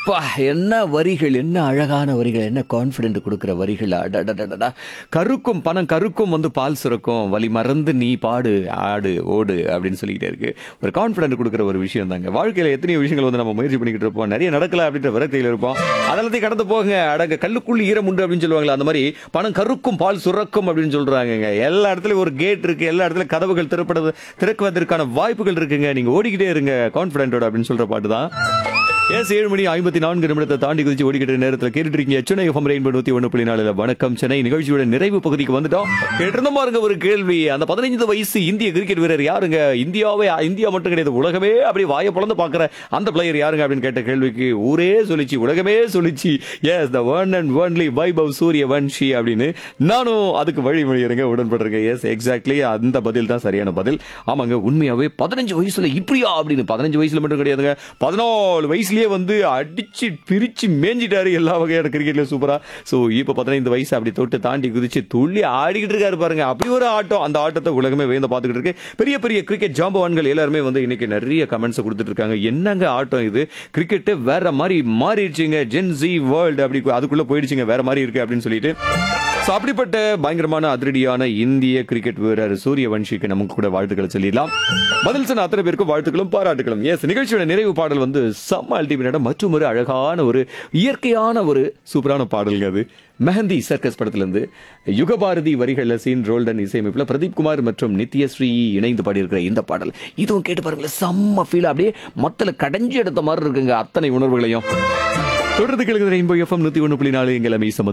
பா என்ன வரிகள் என்ன அழகான வரிகள் என்ன கான்ஃபிடென்ட் கொடுக்குற வரிகள் அடடடடடா கருக்கும் பணம் கருக்கும் வந்து பால் சுரக்கும் வலி மறந்து நீ பாடு ஆடு ஓடு அப்படின்னு சொல்லிக்கிட்டே இருக்கு ஒரு கான்ஃபிடென்ட் கொடுக்குற ஒரு விஷயம் தாங்க வாழ்க்கையில எத்தனையோ விஷயங்கள் வந்து நம்ம முயற்சி பண்ணிக்கிட்டு இருப்போம் நிறைய நடக்கல அப்படின்ற விரக்தியில் இருப்போம் அதெல்லாத்தையும் கடந்து போங்க அடங்க கல்லுக்குள் ஈரம் உண்டு அப்படின்னு சொல்லுவாங்களே அந்த மாதிரி பணம் கருக்கும் பால் சுரக்கும் அப்படின்னு சொல்றாங்க எல்லா இடத்துலயும் ஒரு கேட் இருக்கு எல்லா இடத்துலயும் கதவுகள் திறப்பது திறக்குவதற்கான வாய்ப்புகள் இருக்குங்க நீங்க ஓடிக்கிட்டே இருங்க கான்ஃபிடென்ட்டோட அப்படின்னு சொல்ற பாட்டு தான் எஸ் ஏழு மணி ஐம்பத்தி நான்கு நிமிடத்தை தாண்டி குதிச்சு ஓடிக்கிட்ட நேரத்தில் கேட்டுட்டு இருக்கீங்க சென்னை எஃப்எம் ரெயின்போ நூத்தி ஒன்று புள்ளி நாலுல வணக்கம் சென்னை நிகழ்ச்சியோட நிறைவு பகுதிக்கு வந்துட்டோம் கேட்டிருந்தோம் பாருங்க ஒரு கேள்வி அந்த பதினைந்து வயசு இந்திய கிரிக்கெட் வீரர் யாருங்க இந்தியாவே இந்தியா மட்டும் கிடையாது உலகமே அப்படி வாயை பிளந்து பாக்குற அந்த பிளேயர் யாருங்க அப்படின்னு கேட்ட கேள்விக்கு ஊரே சொல்லிச்சு உலகமே சொல்லிச்சு yes the one and only Vaibhav Suryavanshi அப்படின்னு நானும் அதுக்கு வழிமொழியிருங்க உடன்படுறேங்க எஸ் எக்ஸாக்ட்லி அந்த பதில் தான் சரியான பதில் ஆமாங்க உண்மையாவே பதினஞ்சு வயசுல இப்படியா அப்படின்னு பதினஞ்சு வயசுல மட்டும் கிடையாதுங்க பதினாலு வயசுலயே வந்து அடிச்சு பிரிச்சு மேஞ்சிட்டாரு எல்லா வகையான கிரிக்கெட்ல சூப்பரா சோ இப்போ பதினைந்து வயசு அப்படி தொட்டு தாண்டி குதிச்சு துள்ளி ஆடிக்கிட்டு இருக்காரு பாருங்க அப்படி ஒரு ஆட்டம் அந்த ஆட்டத்தை உலகமே வேந்த பார்த்துக்கிட்டு இருக்கு பெரிய பெரிய கிரிக்கெட் ஜாம்பவான்கள் எல்லாருமே வந்து இன்னைக்கு நிறைய கமெண்ட்ஸ் கொடுத்துட்டு இருக்காங்க என்னங்க ஆட்டம் இது கிரிக்கெட் வேற மாதிரி மாறிடுச்சுங்க ஜென் ஜி வேர்ல்டு அப்படி அதுக்குள்ள போயிடுச்சுங்க வேற மாதிரி இருக்கு அப்படின்னு சொல்லிட்டு So, அப்படிப்பட்ட பயங்கரமான அதிரடியான இந்திய கிரிக்கெட் வீரர் சூரிய வன்ஷிக்கு நமக்கு கூட வாழ்த்துக்களை சொல்லிடலாம் பதில் சொன்ன அத்தனை பேருக்கும் வாழ்த்துக்களும் பாராட்டுகளும் எஸ் நிகழ்ச்சியோட நிறைவு பாடல் வந்து செம்ம அல்டிமேட்டான மற்றும் ஒரு அழகான ஒரு இயற்கையான ஒரு சூப்பரான பாடல்ங்க அது மெஹந்தி சர்க்கஸ் படத்திலிருந்து யுகபாரதி வரிகளில் சீன் ரோல்டன் இசையமைப்பில் பிரதீப் குமார் மற்றும் நித்யஸ்ரீ இணைந்து பாடியிருக்கிற இந்த பாடல் இதுவும் கேட்டு பாருங்களேன் செம்ம ஃபீல் அப்படியே மத்தல கடைஞ்சு எடுத்த மாதிரி இருக்குங்க அத்தனை உணர்வுகளையும் தொடர்ந்து கேளுங்க ரெயின்போ எஃப்எம் நூத்தி ஒன்று புள்ளி நாலு எங்கள் மீசம